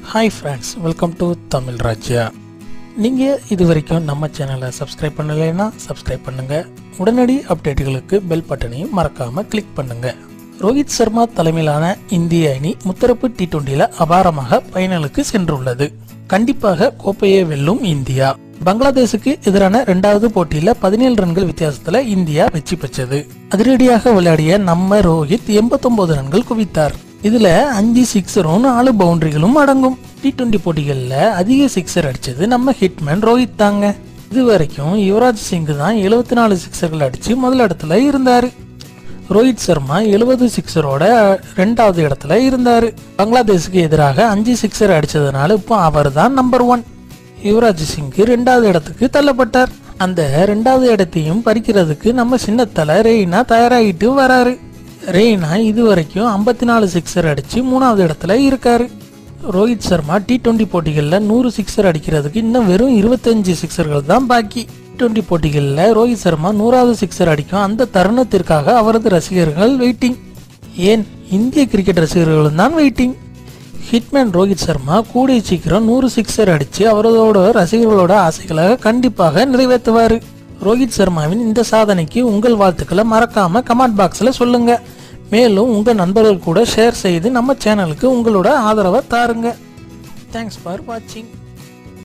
hi friends welcome to Tamil Rajya நீங்கள் இது வரைக்கும் நம்ம சேனலை சப்ஸ்கிரைப் பண்ணலைன்னா சப்ஸ்கிரைப் பண்ணுங்க உடனடி அப்டேட்டுகளுக்கு பெல் பட்டனையும் மறக்காமல் கிளிக் பண்ணுங்க ரோஹித் சர்மா தலைமையிலான இந்திய அணி முத்தரப்பு டி டுவெண்ட்டியில் அபாரமாக ஃபைனலுக்கு சென்றுள்ளது கண்டிப்பாக கோப்பையை வெல்லும் இந்தியா பங்களாதேஷுக்கு எதிரான இரண்டாவது போட்டியில பதினேழு ரன்கள் வித்தியாசத்துல இந்தியா வெற்றி பெற்றது அதிரடியாக விளையாடிய நம்ம ரோஹித் 89 ரன்கள் குவித்தார் இதுல அஞ்சு சிக்ஸரும் நாலு பவுண்டரிகளும் அடங்கும் டி டுவெண்டி போட்டிகள்ல அதிக சிக்ஸர் அடிச்சது நம்ம ஹிட்மேன் ரோஹித் தாங்க இது வரைக்கும் யுவராஜ் சிங் தான் 74 நாலு சிக்ஸர்கள் அடிச்சு முதல் இடத்துல இருந்தாரு ரோஹித் சர்மா 70 சிக்ஸரோட ரெண்டாவது இடத்துல இருந்தாரு பங்களாதேஷுக்கு எதிராக அஞ்சு சிக்ஸர் அடிச்சதுனால இப்போ அவர் தான் நம்பர் ஒன் யுவராஜ் சிங் ரெண்டாவது இடத்துக்கு தள்ளப்பட்டார் அந்த ரெண்டாவது இடத்தையும் பறிக்கிறதுக்கு நம்ம சின்னத்தல ரெய்னா தயாராகிட்டு வராரு ரெய்னா இது வரைக்கும் ஐம்பத்தி நாலு சிக்ஸர் அடிச்சு மூணாவது இடத்துல இருக்காரு ரோஹித் சர்மா டி டுவெண்ட்டி போட்டிகளில் நூறு சிக்ஸர் அடிக்கிறதுக்கு இன்னும் வெறும் இருபத்தஞ்சு சிக்ஸர்கள் தான் பாக்கி டுவெண்ட்டி போட்டிகளில் ரோஹித் சர்மா நூறாவது சிக்ஸர் அடிக்கும் அந்த தருணத்திற்காக அவரது ரசிகர்கள் வெயிட்டிங் ஏன் இந்திய கிரிக்கெட் ரசிகர்களும் தான் வெயிட்டிங் ஹிட்மேன் ரோஹித் சர்மா கூடிய சீக்கிரம் நூறு சிக்ஸர் அடிச்சு அவரோட ரசிகர்களோட ஆசைகளை கண்டிப்பாக நிறைவேற்றுவார் ரோஹித் சர்மாவின் இந்த சாதனைக்கு உங்கள் வாழ்த்துக்களை மறக்காம கமெண்ட் பாக்ஸில் சொல்லுங்க மேலும் உங்க நண்பர்கள் கூட ஷேர் செய்து நம்ம சேனலுக்கு உங்களோட ஆதரவை தாருங்க தேங்க்ஸ் ஃபார் வாட்சிங்